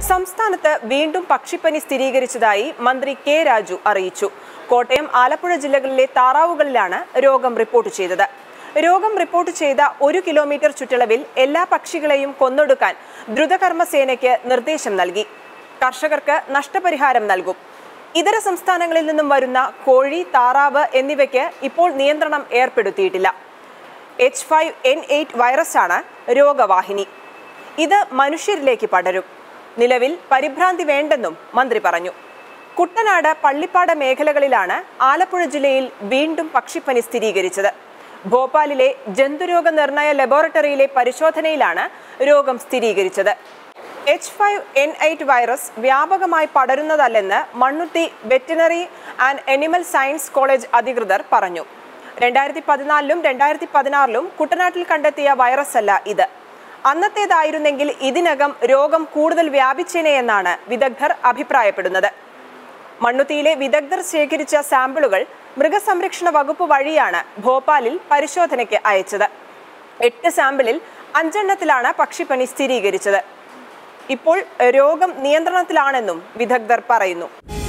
സംസ്ഥാനത്ത് വീണ്ടും പക്ഷിപ്പനി സ്ഥിരീകരിച്ചതായി മന്ത്രി കെ രാജു അറിയിച്ചു കോട്ടയം ആലപ്പുഴ ജില്ലകളിലെ താറാവുകളിലാണ് രോഗം റിപ്പോർട്ട് ചെയ്തത് രോഗം റിപ്പോർട്ട് ചെയ്ത ഒരു കിലോമീറ്റർ ചുറ്റളവിൽ എല്ലാ പക്ഷികളെയും കൊന്നൊടുക്കാൻ ദ്രുതകർമ്മസേനയ്ക്ക് നിർദ്ദേശം നൽകി കർഷകർക്ക് നഷ്ടപരിഹാരം നൽകും ഇതര സംസ്ഥാനങ്ങളിൽ നിന്നും വരുന്ന കോഴി താറാവ് എന്നിവയ്ക്ക് ഇപ്പോൾ നിയന്ത്രണം ഏർപ്പെടുത്തിയിട്ടില്ല എച്ച് ഫൈവ് എൻ എയ്റ്റ് വൈറസാണ് രോഗവാഹിനി ഇത് മനുഷ്യരിലേക്ക് പടരും നിലവിൽ പരിഭ്രാന്തി വേണ്ടെന്നും മന്ത്രി പറഞ്ഞു കുട്ടനാട് പള്ളിപ്പാട മേഖലകളിലാണ് ആലപ്പുഴ ജില്ലയിൽ വീണ്ടും പക്ഷിപ്പനി സ്ഥിരീകരിച്ചത് ഭോപ്പാലിലെ ജന്തുരോഗ നിർണയ ലബോറട്ടറിയിലെ പരിശോധനയിലാണ് രോഗം സ്ഥിരീകരിച്ചത് H five N eight virus വ്യാപകമായി പടരുന്നതല്ലെന്ന് Mannuthy veterinary and animal science college അധികൃതർ പറഞ്ഞു രണ്ടായിരത്തി പതിനാലിലും രണ്ടായിരത്തി പതിനാറിലും കുട്ടനാട്ടിൽ കണ്ടെത്തിയ വൈറസ് അല്ല ഇത് അന്നത്തേതായിരുന്നെങ്കിൽ ഇതിനകം രോഗം കൂടുതൽ വ്യാപിച്ചേനെ എന്നാണ് വിദഗ്ധർ അഭിപ്രായപ്പെടുന്നത് മണ്ണുത്തിയിലെ വിദഗ്ധർ ശേഖരിച്ച സാമ്പിളുകൾ മൃഗസംരക്ഷണ വകുപ്പ് വഴിയാണ് ഭോപ്പാലിൽ പരിശോധനയ്ക്ക് അയച്ചത് എട്ട് സാമ്പിളിൽ അഞ്ചെണ്ണത്തിലാണ് പക്ഷിപ്പനി സ്ഥിരീകരിച്ചത് ഇപ്പോൾ രോഗം നിയന്ത്രണത്തിലാണെന്നും വിദഗ്ധർ പറയുന്നു